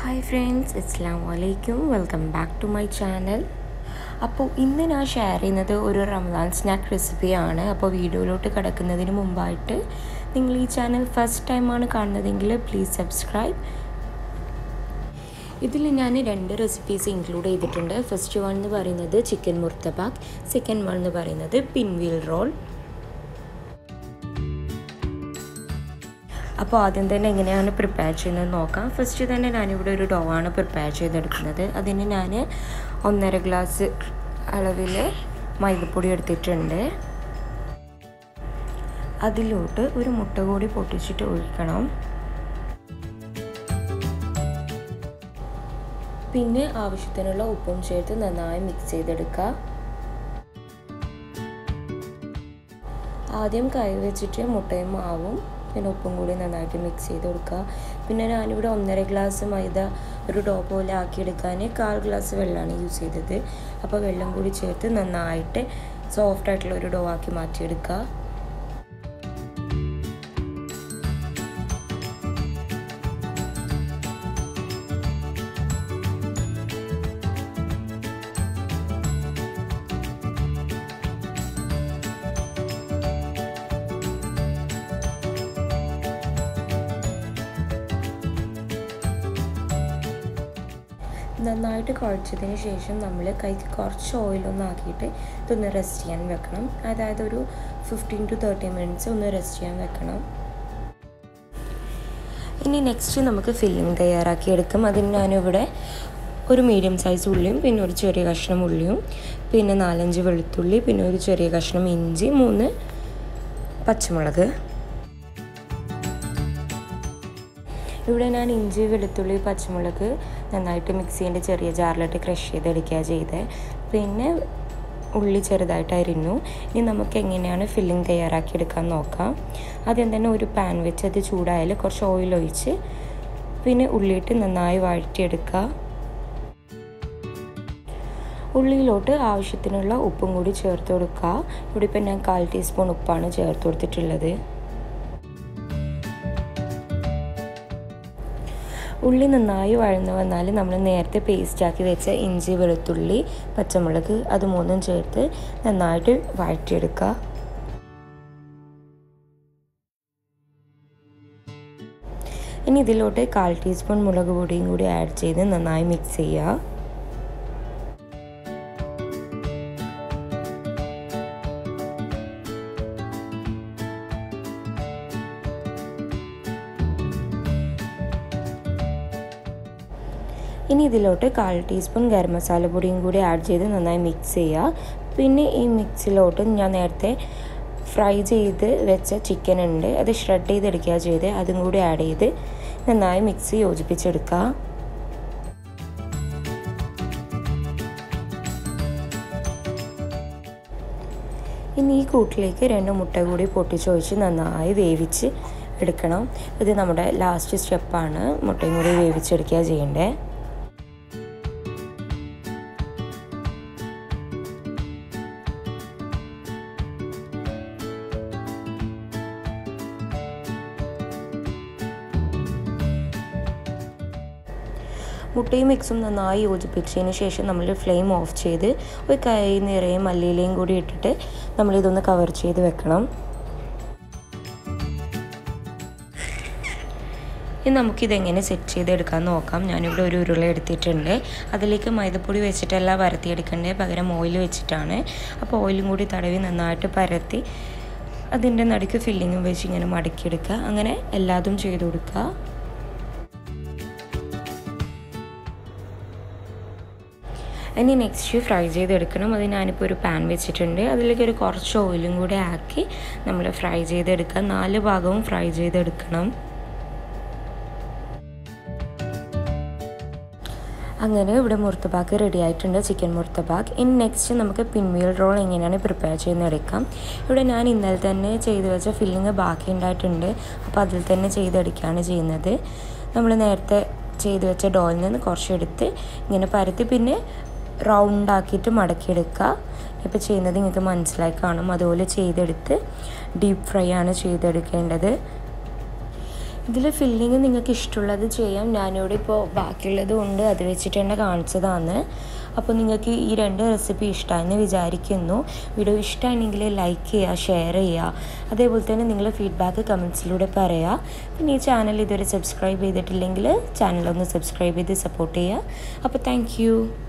hi friends അസ്സാം വലൈക്കും welcome back to my channel അപ്പോൾ ഇന്ന് ഞാൻ ഷെയർ ചെയ്യുന്നത് ഒരു റമദാൻ സ്നാക്ക് റെസിപ്പിയാണ് അപ്പോൾ വീഡിയോയിലോട്ട് കിടക്കുന്നതിന് മുമ്പായിട്ട് നിങ്ങൾ ഈ ചാനൽ ഫസ്റ്റ് ടൈമാണ് കാണുന്നതെങ്കിൽ പ്ലീസ് സബ്സ്ക്രൈബ് ഇതിൽ ഞാൻ രണ്ട് റെസിപ്പീസ് ഇൻക്ലൂഡ് ചെയ്തിട്ടുണ്ട് ഫസ്റ്റ് വൺ എന്ന് പറയുന്നത് ചിക്കൻ മുർത്തബാഗ് സെക്കൻഡ് വൺ എന്ന് പറയുന്നത് പിൻവീൽ റോൾ അപ്പോൾ ആദ്യം തന്നെ എങ്ങനെയാണ് പ്രിപ്പയർ ചെയ്യുന്നത് നോക്കാം ഫസ്റ്റ് തന്നെ ഞാനിവിടെ ഒരു ഡോ ആണ് പ്രിപ്പയർ ചെയ്തെടുക്കുന്നത് അതിന് ഞാൻ ഒന്നര ഗ്ലാസ് അളവിൽ മൈദപ്പൊടി എടുത്തിട്ടുണ്ട് അതിലോട്ട് ഒരു മുട്ട കൂടി പൊട്ടിച്ചിട്ട് ഒഴിക്കണം പിന്നെ ആവശ്യത്തിനുള്ള ഉപ്പും ചേർത്ത് നന്നായി മിക്സ് ചെയ്തെടുക്കുക ആദ്യം കൈ വെച്ചിട്ട് മുട്ടയും മാവും പിന്നെ ഉപ്പും കൂടി നന്നായിട്ട് മിക്സ് ചെയ്ത് കൊടുക്കുക പിന്നെ ഞാനിവിടെ ഒന്നര ഗ്ലാസ് മൈദ ഒരു ഡോ പോലെ ആക്കിയെടുക്കാൻ കാൽ ഗ്ലാസ് വെള്ളമാണ് യൂസ് ചെയ്തത് അപ്പോൾ വെള്ളം കൂടി ചേർത്ത് നന്നായിട്ട് സോഫ്റ്റ് ആയിട്ടുള്ള ഒരു ഡോ ആക്കി മാറ്റിയെടുക്കുക നന്നായിട്ട് കുഴച്ചതിന് ശേഷം നമ്മൾ കൈക്ക് കുറച്ച് ഓയിലൊന്ന് ആക്കിയിട്ട് ഇതൊന്ന് റെസ്റ്റ് ചെയ്യാൻ വെക്കണം അതായത് ഒരു ഫിഫ്റ്റീൻ ടു തേർട്ടി മിനിറ്റ്സ് ഒന്ന് റെസ്റ്റ് ചെയ്യാൻ വെക്കണം ഇനി നെക്സ്റ്റ് നമുക്ക് ഫില്ലിംഗ് തയ്യാറാക്കി എടുക്കും അതിന് ഞാനിവിടെ ഒരു മീഡിയം സൈസ് ഉള്ളിയും പിന്നെ ഒരു ചെറിയ കഷ്ണം ഉള്ളിയും പിന്നെ നാലഞ്ച് വെളുത്തുള്ളി പിന്നെ ഒരു ചെറിയ കഷ്ണം ഇഞ്ചി മൂന്ന് പച്ചമുളക് ഇവിടെ ഞാൻ ഇഞ്ചി വെളുത്തുള്ളി പച്ചമുളക് നന്നായിട്ട് മിക്സീൻ്റെ ചെറിയ ജാറിലിട്ട് ക്രഷ് ചെയ്തെടുക്കുക ചെയ്തത് പിന്നെ ഉള്ളി ചെറുതായിട്ട് അരിഞ്ഞു ഇനി നമുക്ക് എങ്ങനെയാണ് ഫില്ലിംഗ് തയ്യാറാക്കി എടുക്കാൻ നോക്കാം ആദ്യം തന്നെ ഒരു പാൻ വെച്ച് അത് ചൂടായാൽ കുറച്ച് ഓയിൽ ഒഴിച്ച് പിന്നെ ഉള്ളിയിട്ട് നന്നായി വഴറ്റിയെടുക്കുക ഉള്ളിയിലോട്ട് ആവശ്യത്തിനുള്ള ഉപ്പും കൂടി ചേർത്ത് കൊടുക്കുക ഇവിടെ ഇപ്പം ഞാൻ കാൽ ടീസ്പൂൺ ഉപ്പാണ് ചേർത്ത് കൊടുത്തിട്ടുള്ളത് ഉള്ളി നന്നായി വഴന്നു വന്നാൽ നമ്മൾ നേരത്തെ പേസ്റ്റാക്കി വെച്ച ഇഞ്ചി വെളുത്തുള്ളി പച്ചമുളക് അത് മൂന്നും ചേർത്ത് നന്നായിട്ട് വഴറ്റിയെടുക്കുക ഇനി ഇതിലോട്ട് കാൽ ടീസ്പൂൺ മുളക് പൊടിയും കൂടി ആഡ് ചെയ്ത് നന്നായി മിക്സ് ചെയ്യുക ഇനി ഇതിലോട്ട് കാൽ ടീസ്പൂൺ ഗരം മസാല പൊടിയും കൂടി ആഡ് ചെയ്ത് നന്നായി മിക്സ് ചെയ്യുക പിന്നെ ഈ മിക്സിലോട്ട് ഞാൻ നേരത്തെ ഫ്രൈ ചെയ്ത് വെച്ച ചിക്കൻ ഉണ്ട് അത് ഷ്രെഡ് ചെയ്തെടുക്കുക ചെയ്ത് അതും കൂടി ആഡ് ചെയ്ത് നന്നായി മിക്സ് യോജിപ്പിച്ചെടുക്കുക ഇനി ഈ കൂട്ടിലേക്ക് രണ്ട് മുട്ട കൂടി പൊട്ടിച്ചൊഴിച്ച് നന്നായി വേവിച്ച് എടുക്കണം ഇത് നമ്മുടെ ലാസ്റ്റ് സ്റ്റെപ്പാണ് മുട്ടയും കൂടി വേവിച്ചെടുക്കുക ചെയ്യേണ്ടത് മുട്ടയും മിക്സും നന്നായി യോജിപ്പിച്ചതിന് ശേഷം നമ്മൾ ഫ്ലെയിം ഓഫ് ചെയ്ത് ഒരു കൈ നിറയെ മല്ലിയിലയും കൂടി ഇട്ടിട്ട് നമ്മളിതൊന്ന് കവർ ചെയ്ത് വെക്കണം ഇനി നമുക്കിതെങ്ങനെ സെറ്റ് ചെയ്തെടുക്കാൻ നോക്കാം ഞാനിവിടെ ഒരു ഉരുള എടുത്തിട്ടുണ്ട് അതിലേക്ക് മൈദപ്പൊടി വെച്ചിട്ടല്ല പരത്തിയെടുക്കേണ്ടത് പകരം ഓയിൽ വെച്ചിട്ടാണ് അപ്പോൾ ഓയിലും കൂടി തടവി നന്നായിട്ട് പരത്തി അതിൻ്റെ നടുക്ക് ഫില്ലിങ്ങും വെച്ച് ഇങ്ങനെ മടക്കിയെടുക്കുക അങ്ങനെ എല്ലാതും ചെയ്ത് കൊടുക്കുക ഇനി നെക്സ്റ്റ് ഫ്രൈ ചെയ്തെടുക്കണം അത് ഞാനിപ്പോൾ ഒരു പാൻ വെച്ചിട്ടുണ്ട് അതിലേക്ക് ഒരു കുറച്ച് ഓയിലും കൂടെ ആക്കി നമ്മൾ ഫ്രൈ ചെയ്തെടുക്കുക നാല് ഭാഗവും ഫ്രൈ ചെയ്തെടുക്കണം അങ്ങനെ ഇവിടെ മുർത്തബാഗ് റെഡി ആയിട്ടുണ്ട് ചിക്കൻ മുർത്തബാഗ് ഇനി നെക്സ്റ്റ് നമുക്ക് പിൻവീൽ റോൾ എങ്ങനെയാണ് പ്രിപ്പയർ ചെയ്യുന്നതെടുക്കാം ഇവിടെ ഞാൻ ഇന്നലെ തന്നെ ചെയ്ത് വെച്ച ഫില്ലിങ് ബാക്കി ഉണ്ടായിട്ടുണ്ട് അപ്പോൾ അതിൽ തന്നെ ചെയ്തെടുക്കുകയാണ് ചെയ്യുന്നത് നമ്മൾ നേരത്തെ ചെയ്ത് വെച്ച ഡോയിൽ നിന്ന് കുറച്ചെടുത്ത് ഇങ്ങനെ പരത്തി പിന്നെ റൗണ്ട് ആക്കിയിട്ട് മടക്കിയെടുക്കുക ഇപ്പോൾ ചെയ്യുന്നത് നിങ്ങൾക്ക് മനസ്സിലായി കാണും അതുപോലെ ചെയ്തെടുത്ത് ഡീപ്പ് ഫ്രൈ ആണ് ചെയ്തെടുക്കേണ്ടത് ഇതിൽ ഫില്ലിങ് നിങ്ങൾക്ക് ഇഷ്ടമുള്ളത് ചെയ്യാം ഞാനിവിടെ ഇപ്പോൾ ബാക്കിയുള്ളത് കൊണ്ട് അത് വെച്ചിട്ട് തന്നെ കാണിച്ചതാണ് അപ്പോൾ നിങ്ങൾക്ക് ഈ രണ്ട് റെസിപ്പി ഇഷ്ടമാണെന്ന് വിചാരിക്കുന്നു വീഡിയോ ഇഷ്ടമാണെങ്കിൽ ലൈക്ക് ചെയ്യുക ഷെയർ ചെയ്യുക അതേപോലെ തന്നെ നിങ്ങളുടെ ഫീഡ്ബാക്ക് കമൻസിലൂടെ പറയുക പിന്നെ ഈ ചാനൽ ഇതുവരെ സബ്സ്ക്രൈബ് ചെയ്തിട്ടില്ലെങ്കിൽ ചാനലൊന്ന് സബ്സ്ക്രൈബ് ചെയ്ത് സപ്പോർട്ട് ചെയ്യുക അപ്പോൾ താങ്ക്